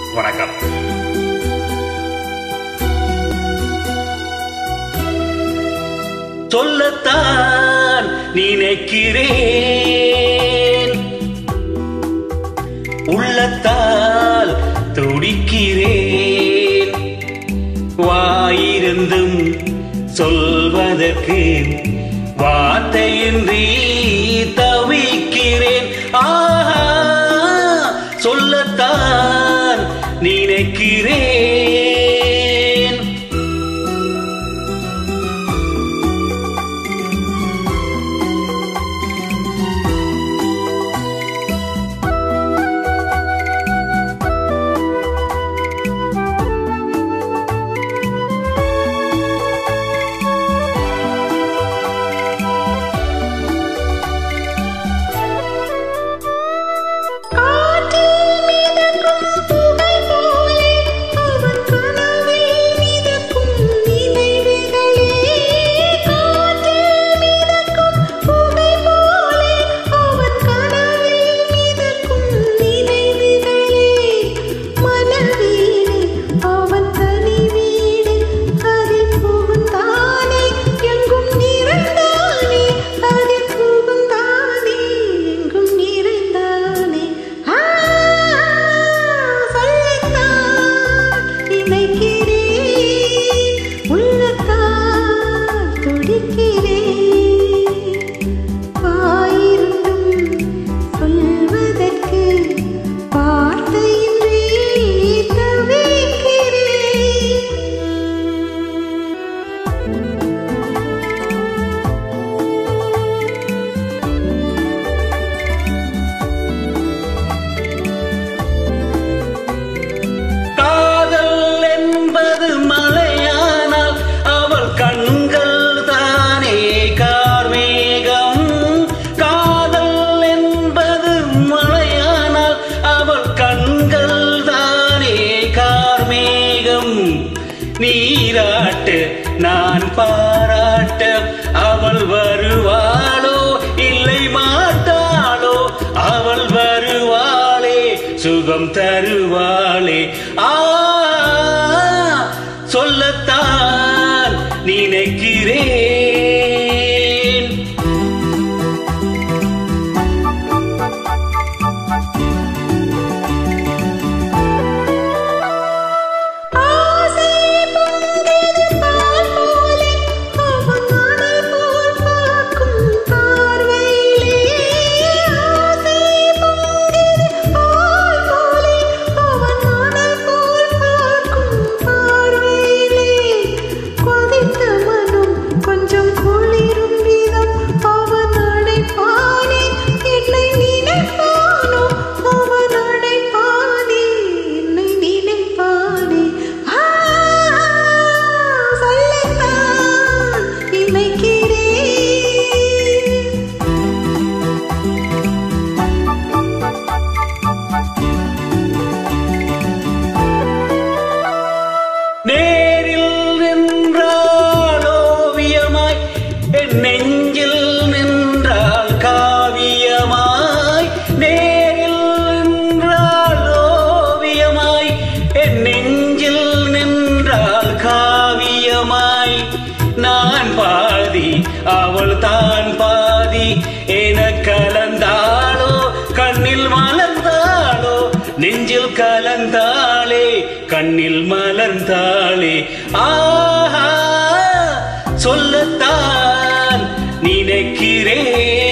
வணக்கம் சொல்லத்தான் நினைக்கிறேன் உள்ளத்தால் துடிக்கிறேன் வாயிருந்தும் சொல்வதற்கு வார்த்தையின்றி தவிக்கிறேன் ஆஹா சொல்லத்தான் நினைக்கிறேன் காற்றில் மிதக்கும் புகை போலே அவன் கனவில் மிதக்கும் நினைவுகளே காற்றில் மிதக்கும் புகை போலே அவன் கனவில் மிதக்கும் நினைவுகளே மனவீடு அவன் தனி வீடு அதில் புகுந்தானே எங்கும் நிறைந்தானே அதில் புகுந்தானே எங்கும் நிறைந்தானே ஆ சொல்லத்தான் நினைக்கிறேன் உள்ளத்தால் துடிக்கிறேன் வாயிருந்தும் சொல்வதற்கு வார்த்தையின்றி தவிக்கிறேன் காதல் என்பது மலையானால் அவள் கண்கள் தானே கார்மேகம் காதல் என்பது மலையானால் அவள் கண்கள் தானே கார்மேகம் நீராட்டு நான் பாராட்ட அவள் வருவாளோ இல்லை மாட்டாளோ அவள் வருவாளே சுகம் தருவாளே ஆ சொல்லத்தான் நினைக்கிறேன் ஆசை பொங்கிது பால் போலே அவன் மணல் போல் பார்க்கும் பார்வையிலே ஆசை பொங்கிது பால் போலே அவன் மணல் போல் பார்க்கும் பார்வையிலே கொதித்த மனம் கொஞ்சம் குளிரும் விதம் அவன் அடைப்பானே என்னை நினைப்பானோ அவன் அடைப்பானே என்னை நினைப்பானே ஆ சொல்லத்தான் நினைக்கிறேன் நேரில் நின்றால் ஓவியமாய் என் நெஞ்சில் நின்றால் காவியமாய் நேரில் நின்றால் ஓவியமாய் என் நெஞ்சில் நின்றால் காவியமாய் நான் பாதி அவள் தான் பாதி என கலந்தாளோ கண்ணில் மலர்ந்தாளோ நெஞ்சில் கலந்தாளே கண்ணில் மலர்ந்தாளே ஆஹா சொல்லத்தான் நினைக்கிறேன்